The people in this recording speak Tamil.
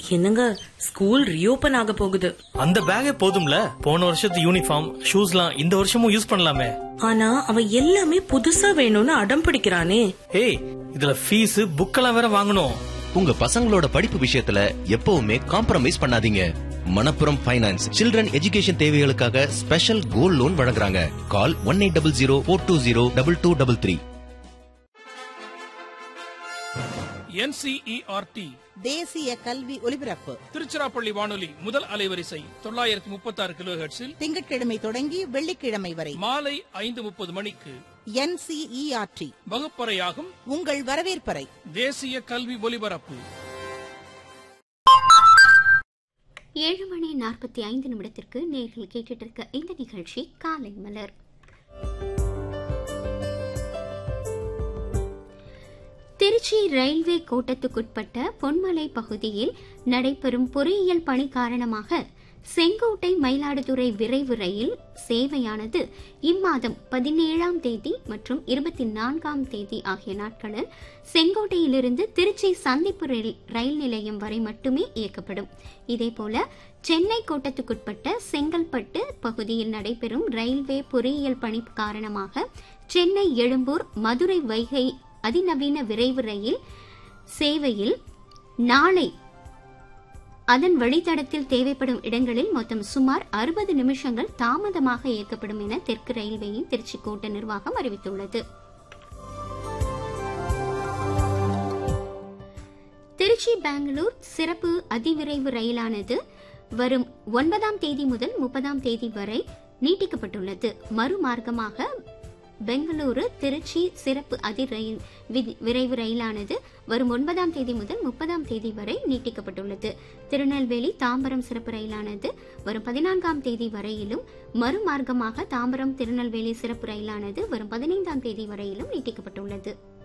என்னங்க ஸ்கூல் ரீஓபன் ஆக போகுது அந்த பேக்கே போதும்ல போன வருஷத்து யூனிஃபார்ம் ஷூஸ்லாம் இந்த வருஷமும் யூஸ் பண்ணலாமே ஆனா அவன் எல்லாமே புதுசா வேணும்னு அடம் பிடிக்கிறானே ஏய் இதுல ஃபீஸ் புக்கெல்லாம் வேற வாங்கணும் உங்க பசங்களோட படிப்பு விஷயத்துல எப்பவுமே காம்ப்ரமைஸ் பண்ணாதீங்க மணப்புரம் ஃபைனான்ஸ் சில்ட்ரன் எஜுகேஷன் தேவைகளுக்காக ஸ்பெஷல் கோல்ட் லோன் வழங்குறாங்க call one eight double zero four two zero double two double three NCERT தேசிய கல்வி ஒலிபரப்பு திருச்சிராப்பள்ளி வானொலி முதல் அலைவரிசை தொள்ளாயிரத்தி முப்பத்தி ஆறு கிலோ திங்கட்கிழமை தொடங்கி வெள்ளிக்கிழமை வரை மாலை ஐந்து முப்பது மணிக்கு என்சிஇஆர்டி வகுப்பறையாகும் உங்கள் வரவேற்பறை தேசிய கல்வி ஒலிபரப்பு ஏழு மணி நாற்பத்தி ஐந்து நிமிடத்திற்கு நேரில் கேட்டுட்டு இருக்க இந்த நிகழ்ச்சி காலை மலர் திருச்சி ரயில்வே கோட்டத்துக்குட்பட்ட பொன்மலை பகுதியில் நடைபெறும் பொறியியல் பணி காரணமாக செங்கோட்டை மயிலாடுதுறை விரைவு ரயில் சேவையானது இம்மாதம் பதினேழாம் தேதி மற்றும் இருபத்தி நான்காம் தேதி ஆகிய நாட்களில் செங்கோட்டையிலிருந்து திருச்சி சந்திப்பு ரயில் ரயில் நிலையம் வரை மட்டுமே இயக்கப்படும் இதேபோல சென்னை கோட்டத்துக்குட்பட்ட செங்கல்பட்டு பகுதியில் நடைபெறும் ரயில்வே பொறியியல் பணி காரணமாக சென்னை எழும்பூர் மதுரை வைகை அதிநவீன விரைவு ரயில் சேவையில் நாளை அதன் வழித்தடத்தில் தேவைப்படும் இடங்களில் மொத்தம் சுமார் அறுபது நிமிஷங்கள் தாமதமாக இயக்கப்படும் என தெற்கு ரயில்வேயின் திருச்சி கோட்ட நிர்வாகம் அறிவித்துள்ளது திருச்சி பெங்களூர் சிறப்பு அதிவிரைவு ரயிலானது வரும் ஒன்பதாம் தேதி முதல் முப்பதாம் தேதி வரை நீட்டிக்கப்பட்டுள்ளது மறுமார்க்கமாக பெங்களூரு திருச்சி சிறப்பு அதி ரயில் வி- விரைவு ரயிலானது வரும் ஒன்பதாம் தேதி முதல் முப்பதாம் தேதி வரை நீட்டிக்கப்பட்டுள்ளது திருநெல்வேலி தாம்பரம் சிறப்பு ரயிலானது வரும் பதினான்காம் தேதி வரையிலும் மறுமார்க்கமாக தாம்பரம் திருநெல்வேலி சிறப்பு ரயிலானது வரும் பதினைந்தாம் தேதி வரையிலும் நீட்டிக்கப்பட்டுள்ளது